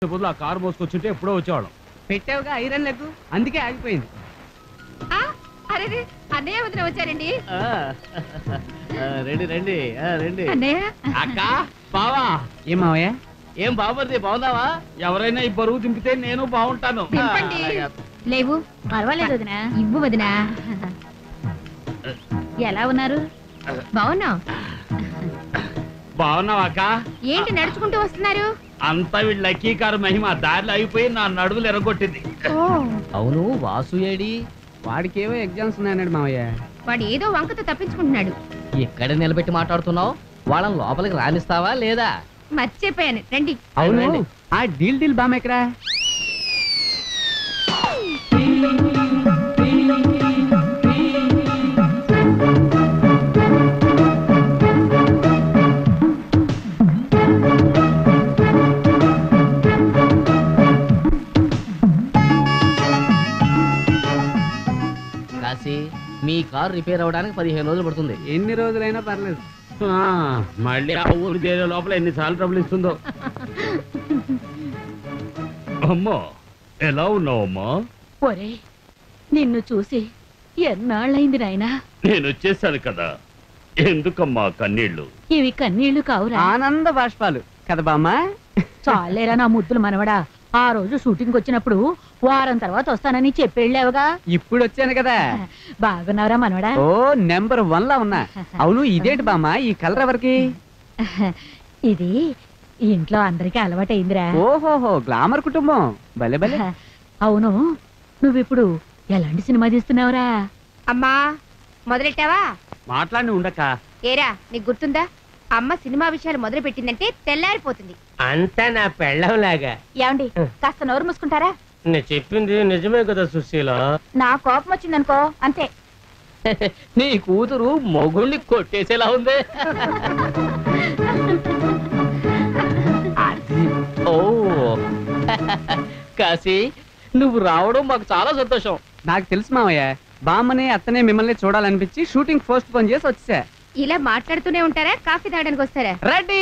బదులు ఆ కారు మోసుకొచ్చుంటే ఎప్పుడో వచ్చేవాళ్ళం పెట్టావుగా ఐరన్ లెగ్ అందుకే ఆగిపోయింది ఆ, అరే రే, అన్నయ్య వదిన వచ్చారండి రండి రండి ఆ, రండి అన్నయ్య అక్క బావా ఏం మావయ్య ఏం బాబర్ది బాగున్నావా ఎవరైనా ఈ బరువు దింపితే నేను బాగుంటాను దింపండి లేవు పర్వాలేదు వదినా ఇవ్వు వదినా ఎలా ఉన్నారు బాగున్నావు బాగున్నావా అక్క ఏంటి నడుచుకుంటూ వస్తున్నారు అంతా వీళ్ళ లక్కీ కారు మహిమ దారిలో అయిపోయి నా నడువులు ఎరగొట్టింది అవును వాసు ఏడి వాడికేవో ఎగ్జామ్స్ ఉన్నాయన్నాడు మావయ్య వాడు ఏదో వంకతో తప్పించుకుంటున్నాడు ఎక్కడ నిలబెట్టి మాట్లాడుతున్నావు వాళ్ళని లోపలికి రానిస్తావా లేదా మర్చిపోయాను రండి అవును రండి. ఆ డీల్ డీల్ బామ్ ఎక్కడా కాశీ మీ కారు రిపేర్ అవ్వడానికి పదిహేను రోజులు పడుతుంది ఎన్ని రోజులైనా పర్లేదు ఆ, మళ్ళీ ఆ ఊరు చేరే లోపల ఎన్నిసార్లు ట్రబుల్ ఇస్తుందో అమ్మా ఎలా ఉన్నావు అమ్మా ఒరే నిన్ను చూసి ఎన్నాళ్ళైంది నాయనా నేను వచ్చేసాను కదా ఎందుకమ్మా కన్నీళ్ళు ఇవి కన్నీళ్లు కావురా ఆనంద బాష్పాలు కదా బామ్మ చాలేరా నా ముద్దులు మనవడా ఆ రోజు షూటింగ్ వచ్చినప్పుడు వారం తర్వాత వస్తానని చెప్పి వెళ్ళావుగా ఇప్పుడు వచ్చాను కదా బాగున్నావురా మనవడా ఓ నెంబర్ వన్ లా ఉన్నా అవును ఇదేంటి బామ్మ ఈ కలర్ ఎవరికి ఇది ఈ ఇంట్లో అందరికీ అలవాటైందిరా ఓహోహో గ్లామర్ కుటుంబం భలే భలే అవును నువ్విప్పుడు ఎలాంటి సినిమా తీస్తున్నావురా అమ్మా మొదలెట్టావా మాట్లాడి ఉండక్క ఏరా నీకు గుర్తుందా అమ్మ సినిమా విషయాలు మొదలు పెట్టిందంటే తెల్లారిపోతుంది అంతా నా పెళ్ళంలాగా ఏమండి కాస్త నోరు మూసుకుంటారా నేను చెప్పింది నిజమే కదా సుశీల నా కోపం వచ్చిందనుకో అంతే నీ కూతురు మొగుణ్ణి కొట్టేసేలా ఉంది ఓ కాశీ నువ్వు రావడం మాకు చాలా సంతోషం నాకు తెలుసు మావయ్య బామ్మని అత్తనే మిమ్మల్ని చూడాలనిపించి షూటింగ్ పోస్ట్ పోన్ చేసి వచ్చా ఇలా మాట్లాడుతూనే ఉంటారా కాఫీ తాగడానికి వస్తారా రెడీ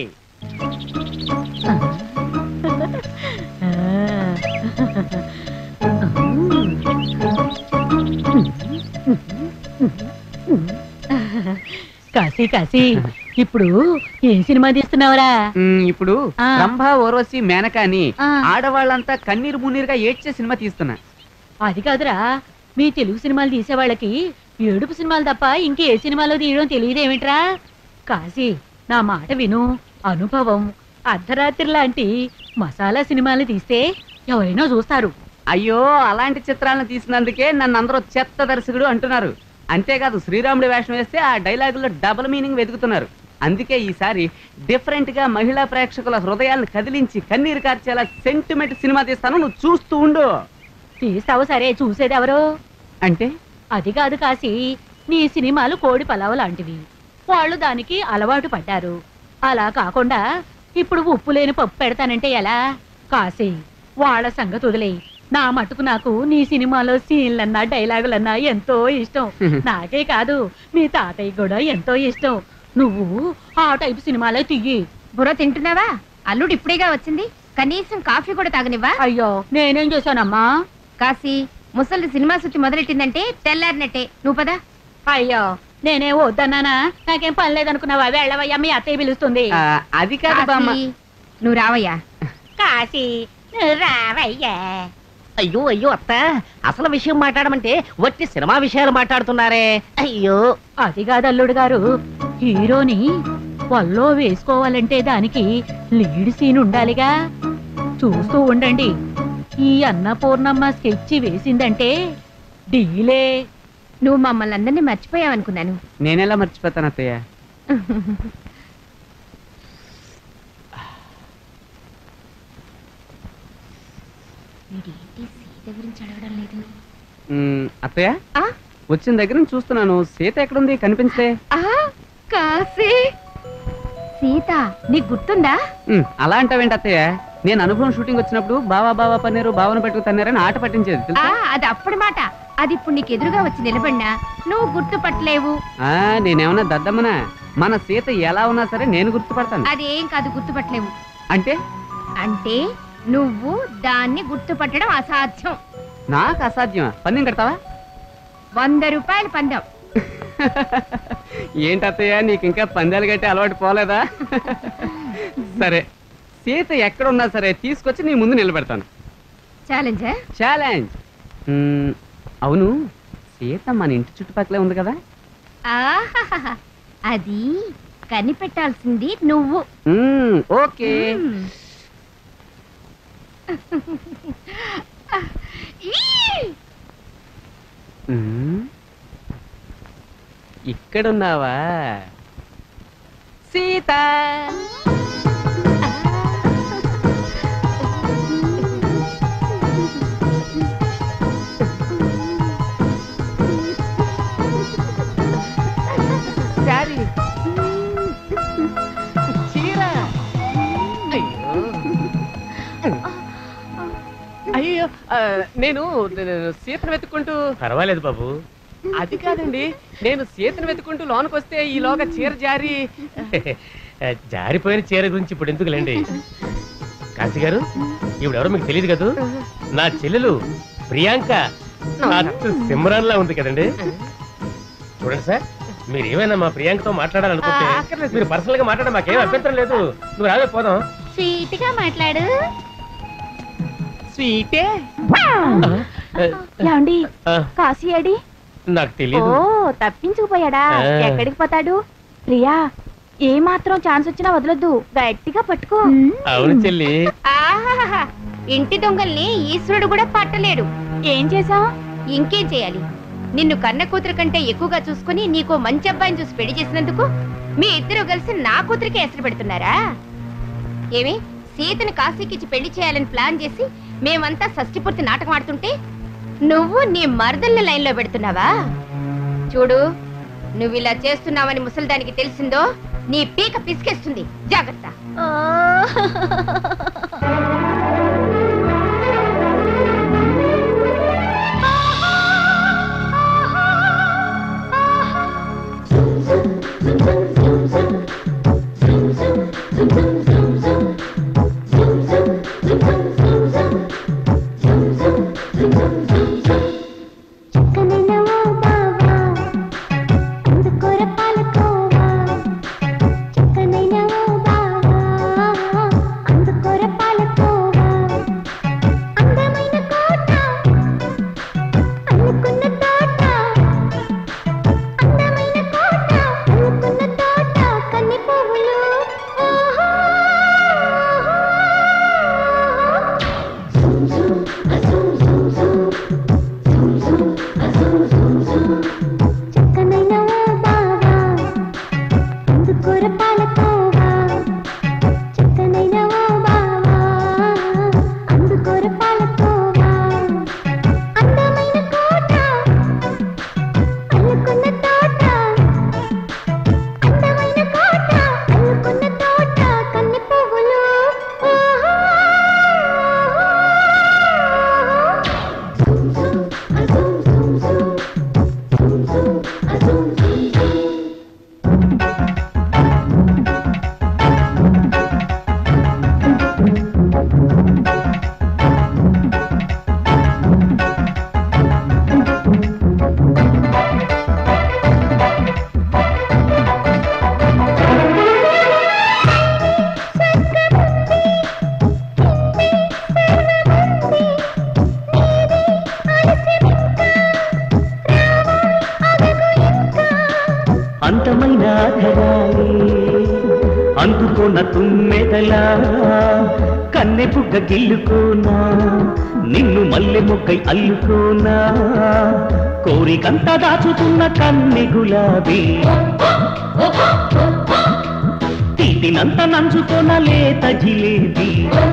కాశీ కాశీ ఇప్పుడు ఏం సినిమా తీస్తున్నావురా మ్, ఇప్పుడు ఆ. రంభ ఓర్వశి మేనక అని ఆ. ఆడవాళ్ళంతా కన్నీరు మున్నీరుగా ఏడ్చే సినిమా తీస్తున్నా అది కాదురా మీ తెలుగు సినిమాలు తీసేవాళ్ళకి ఏడుపు సినిమాలు తప్ప ఇంకే సినిమాలో తీయడం తెలియదేమిట్రా కాశీ నా మాట విను అనుభవం అర్ధరాత్రి లాంటి మసాలా సినిమాలు తీస్తే ఎవరైనా చూస్తారు అయ్యో అలాంటి చిత్రాలను తీసినందుకే నన్ను అందరూ చెత్త దర్శకుడు అంటున్నారు అంతేకాదు శ్రీరాముడి వేషం వేస్తే ఆ డైలాగుల్లో డబుల్ మీనింగ్ వెతుకుతున్నారు అందుకే ఈసారి డిఫరెంట్ గా మహిళా ప్రేక్షకుల హృదయాలను కదిలించి కన్నీరు కార్చేలా సెంటిమెంట్ సినిమా తీస్తాను నువ్వు చూస్తూ ఉండు తీస్తావు సరే చూసేదెవరు అంటే అది కాదు కాశీ నీ సినిమాలు కోడి పలావ లాంటివి వాళ్ళు దానికి అలవాటు పడ్డారు అలా కాకుండా ఇప్పుడు ఉప్పు లేని పప్పు పెడతానంటే ఎలా కాశీ వాళ్ళ సంగతి వదిలే నా మటుకు నాకు నీ సినిమాలో సీన్లన్నా డైలాగులన్నా ఎంతో ఇష్టం నాకే కాదు మీ తాతయ్య కూడా ఎంతో ఇష్టం నువ్వు ఆ టైపు సినిమాలే తియ్యి బుర్ర తింటున్నావా అల్లుడు ఇప్పుడేగా వచ్చింది కనీసం కాఫీ కూడా తాగనివ్వా అయ్యో నేనేం చేశానమ్మా కాశీ ముసలి సినిమా సుత్తి మొదలెట్టిందంటే తెల్లారినట్టే నువ్వు పదా అయ్యో నేనే వద్దన్నానా నాకేం పని లేదనుకున్నావా వెళ్ళవయ్యా మీ అత్తయ్య పిలుస్తుంది ఆ, అది కాదు బామ్మ కాశీ, నువ్వు రావయ్యా కాశీ నువ్వు రావయ్యా అయ్యో అయ్యో అత్త అసలు విషయం మాట్లాడమంటే వట్టి సినిమా విషయాలు మాట్లాడుతున్నారే అయ్యో అది కాదు అల్లుడు గారు హీరోని వల్లో వేసుకోవాలంటే దానికి లీడ్ సీన్ ఉండాలిగా చూస్తూ ఉండండి ఈ అన్నపూర్ణమ్మ స్కెచ్ వేసిందంటే డీలే నువ్వు మమ్మల్ని అందరినీ మర్చిపోయావనుకున్నాను నేనెలా మర్చిపోతాను అత్తయ్య గురించి అడగడం లేదు మ్, అత్తయ్య ఆ? వచ్చిన దగ్గర నుంచి చూస్తున్నాను సీత ఎక్కడుంది కనిపించే ఆ, కాశీ సీత నీకు గుర్తుందా మ్, అలా అంటావేంటి అత్తయ్య నేను అనుభవం షూటింగ్ వచ్చినప్పుడు బావా బావా పన్నీరు భావన పెట్టుకు తన్నారని ఆట పట్టించేది ఆ తెలుసా అది అప్పటి మాట అది ఇప్పుడు నీకు ఎదురుగా వచ్చి నిలబడినా నువ్వు గుర్తుపట్టలేవు ఆ, నేనేమన్నా దద్దమ్మనా మన సీత ఎలా ఉన్నా సరే నేను గుర్తుపడతాను అదేం కాదు గుర్తుపట్టలేవు అంటే అంటే నువ్వు దాన్ని గుర్తుపట్టడం అసాధ్యం నాకు అసాధ్యమా పందెం కడతావా వంద రూపాయలు పందెం ఏంటత్తయ్య నీకు ఇంకా పందాలు కట్టి అలవాటు పోలేదా సరే సీత ఎక్కడున్నా సరే తీసుకొచ్చి నీ ముందు నిలబెడతాను ఛాలెంజా ఛాలెంజ్ మ్మ్, అవును సీత మన ఇంటి చుట్టుపక్కలే ఉంది కదా ఆహాహాహా. అది కనిపెట్టాల్సింది నువ్వు మ్మ్, ఓకే మ్మ్. ఈ! మ్మ్. ఇక్కడున్నావా సీత శారీ చీర అయ్యో అయ్యో ఆ, నేను నేను సీతను వెతుక్కుంటూ పర్వాలేదు బాబు అది కాదండి నేను సీతను వెతుక్కుంటూ లోనికి వస్తే ఈలోగా చీర జారి జారిపోయిన చీర గురించి ఇప్పుడు ఎందుకులేండి కాశీ గారు ఇవిడెవరో మీకు తెలియదు కదూ నా చెల్లెలు ప్రియాంక అచ్చు సిమ్రాన్ లా ఉంది కదండి చూడండి సార్ మీరు ఏమైనా మా ప్రియాంకతో మాట్లాడాలనుకుంటే ఆ, అక్కర్లేదు. మీరు పర్సనల్ గా మాట్లాడడం మాకేం అభ్యంతరం లేదు నువ్వు రావే పోదాం స్వీట్ గా మాట్లాడు స్వీటే ఏమండి ఆ, కాశీ అడి నాకు ఓ తెలియదు తప్పించుకుపోయాడా ఆ. ఎక్కడికి పోతాడు ప్రియా ఏ మాత్రం ఛాన్స్ వచ్చినా వదలొద్దు గట్టిగా పట్టుకో అవును చెల్లి ఆహాహాహా. ఇంటి దొంగల్ని ఈశ్వరుడు కూడా పట్టలేడు ఏం చేసావు ఇంకేం చేయాలి నిన్ను కన్న కూతురు కంటే ఎక్కువగా చూసుకుని నీకు మంచి అబ్బాయిని చూసి పెళ్లి చేసినందుకు మీ ఇద్దరు కలిసి నా కూతురికి ఎసరు పెడుతున్నారా ఏమి సీతను కాశీకిచ్చి పెళ్లి చేయాలని ప్లాన్ చేసి మేమంతా షష్టిపూర్తి నాటకం ఆడుతుంటే నువ్వు నీ మరదల్ని లైన్లో పెడుతున్నావా చూడు నువ్వు ఇలా చేస్తున్నావని ముసలిదానికి తెలిసిందో నీ పీక పిసికేస్తుంది జాగ్రత్త అంతమైన ఆధరాలే అందుకున్న తుమ్మెదలా కన్నె బుగ్గ గిల్లుకోనా నిన్ను మల్లె మొగ్గై అల్లుకోనా కోరికంత దాచుతున్న కన్నె గులాబీ తీటినంత నంచుకోన లేత జిలేబీ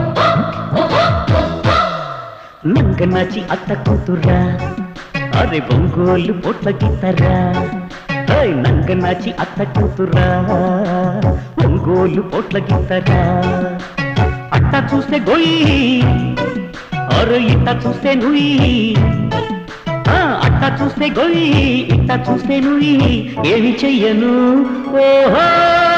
నంగ నచి అత్త కూతురా అరే ఒంగోలు పొట్ల గిత్తరా ఏయ్, నంగ నాచి అత్త కూతురా ఒంగోలు పొట్ల గిత్తరా అట్ట చూస్తే గొయ్యి అరే ఇట్ట చూస్తే నుయ్యి ఆ, అట్ట చూస్తే గొయ్యి ఇట్ట చూస్తే నుయ్యి ఏమి చెయ్యను ఓహో